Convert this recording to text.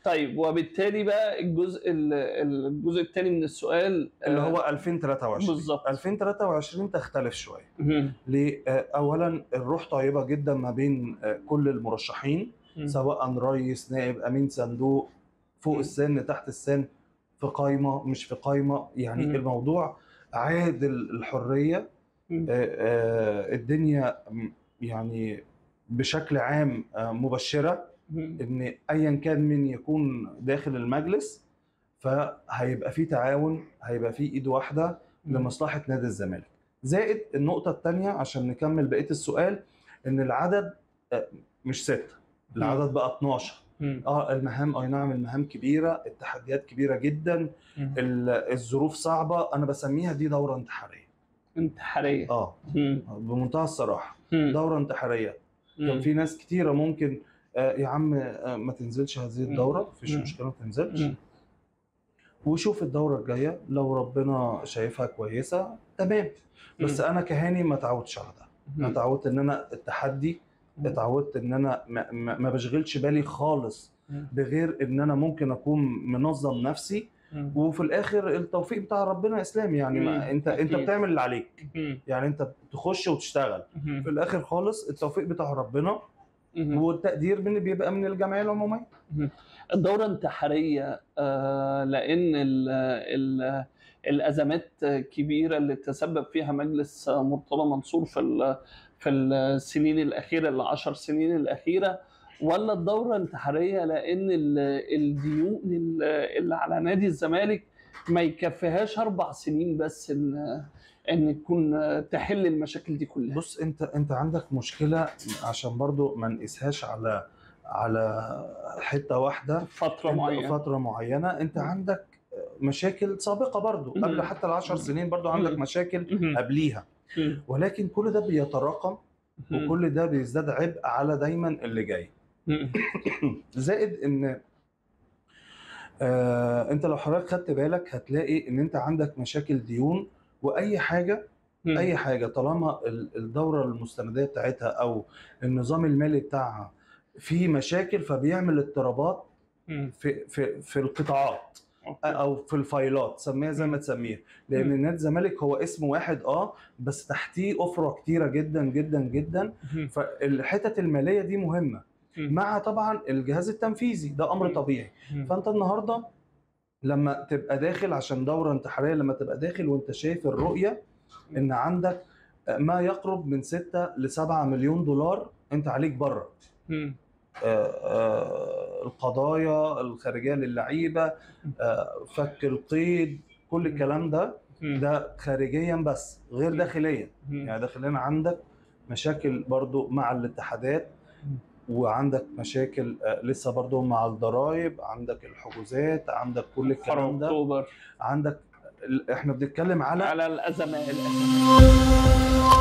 طيب وبالتالي بقى الجزء ال- الجزء الثاني من السؤال اللي آه، هو 2023 بالظبط. 2023 تختلف شويه مهم. ليه؟ آه، اولا الروح طيبه جدا ما بين آه، كل المرشحين مم. سواء رئيس نائب امين صندوق فوق مم. السن تحت السن في قايمه مش في قايمه يعني مم. الموضوع عادل الحريه مم. آه، آه، الدنيا م- يعني بشكل عام آه، مبشره مم. ان ايا كان من يكون داخل المجلس فهيبقى في تعاون هيبقى في ايد واحده لمصلحه نادي الزمالك زائد النقطه الثانيه عشان نكمل بقيه السؤال ان العدد آه، مش ستة العدد بقى 12 مم. اه المهام اي نعم المهام كبيره التحديات كبيره جدا مم. ال- الظروف صعبه انا بسميها دي دوره انتحاريه انتحاريه اه مم. بمنتهى الصراحه مم. دوره انتحاريه كان مم. في ناس كتيره ممكن آه يا عم آه ما تنزلش هذه الدوره مفيش مم. مشكله ما تنزلش مم. وشوف الدوره الجايه لو ربنا شايفها كويسه تمام بس مم. انا كهاني ما اتعودتش على ده انا مم. اتعودت ان انا التحدي مم. اتعودت ان انا ما, ما ما بشغلش بالي خالص مم. بغير ان انا ممكن اكون منظم نفسي مم. وفي الاخر التوفيق بتاع ربنا اسلام يعني مم. ما انت انت أكيد. بتعمل اللي عليك مم. يعني انت تخش وتشتغل مم. في الاخر خالص التوفيق بتاع ربنا مم. والتقدير من بيبقى من الجمعيه العموميه الدورة انتحارية آه، لأن ال ال الأزمات كبيرة اللي تسبب فيها مجلس مرتضى منصور في ال- في السنين الأخيرة العشر سنين الأخيرة ولا الدورة انتحارية لأن ال- الديون ال- اللي على نادي الزمالك ما يكفيهاش أربع سنين بس إن إن تكون تحل المشاكل دي كلها بص انت انت عندك مشكله عشان برضو ما نقيسهاش على على حته واحده فترة انت معينة فتره معينه انت عندك مشاكل سابقه برضو مم. قبل حتى العشر سنين برضو عندك مم. مشاكل مهم. قبليها مهم. ولكن كل ده بيتراكم مهم. وكل ده بيزداد عبء على دايما اللي جاي مهم. زائد ان آه انت لو حضرتك خدت بالك هتلاقي ان انت عندك مشاكل ديون واي حاجه اي حاجه طالما ال- الدوره المستنديه بتاعتها او النظام المالي بتاعها في مشاكل فبيعمل اضطرابات مهم. في في في القطاعات أوكي. او في الفايلات سميها زي ما تسميها لان مم. نادي الزمالك هو اسم واحد اه بس تحتيه افرع كتيره جدا جدا جدا مهم. فالحتت الماليه دي مهمه مم. مع طبعا الجهاز التنفيذي ده امر مم. طبيعي مم. فانت النهارده لما تبقى داخل عشان دوره انتحاريه لما تبقى داخل وانت شايف الرؤيه ان عندك ما يقرب من 6 ل 7 مليون دولار انت عليك بره مم. آه، آه، القضايا الخارجيه للعيبه آه، فك القيد كل الكلام ده مم. ده خارجيا بس غير داخليا مم. يعني داخليا عندك مشاكل برضو مع الاتحادات مم. وعندك مشاكل آه، لسه برضو مع الضرائب عندك الحجوزات عندك كل الكلام ده اكتوبر عندك ال- احنا بنتكلم على على الازمات الأزمات.